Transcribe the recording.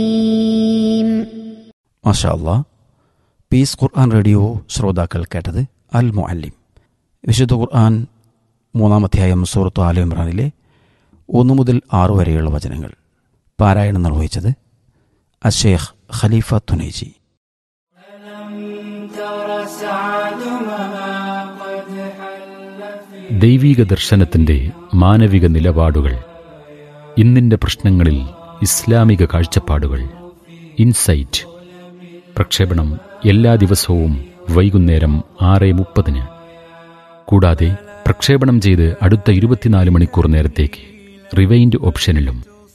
മാഷാ അല്ലാ പീസ് ഖുർആൻ റേഡിയോ ശ്രോതാക്കൾ കേട്ടത് അൽ മുഅല്ലിം വിശുദ്ധ ഖുർആൻ മൂന്നാം അധ്യായം സൂറത്ത് ആല ഇമ്രാനിലെ ഒന്ന് മുതൽ ആറ് വരെയുള്ള വചനങ്ങൾ പാരായണം നിർവഹിച്ചത് അഷേഖ് ഖലീഫ തുനൈജി ദൈവീക ദർശനത്തിന്റെ മാനവിക നിലപാടുകൾ ഇന്നിന്റെ പ്രശ്നങ്ങളിൽ ഇസ്ലാമിക കാഴ്ചപ്പാടുകൾ ഇൻസൈറ്റ് പ്രക്ഷേപണം എല്ലാ ദിവസവും വൈകുന്നേരം ആറ് മുപ്പതിന് കൂടാതെ പ്രക്ഷേപണം ചെയ്ത് അടുത്ത ഇരുപത്തിനാല് മണിക്കൂർ നേരത്തേക്ക് റിവൈൻഡ് ഓപ്ഷനിലും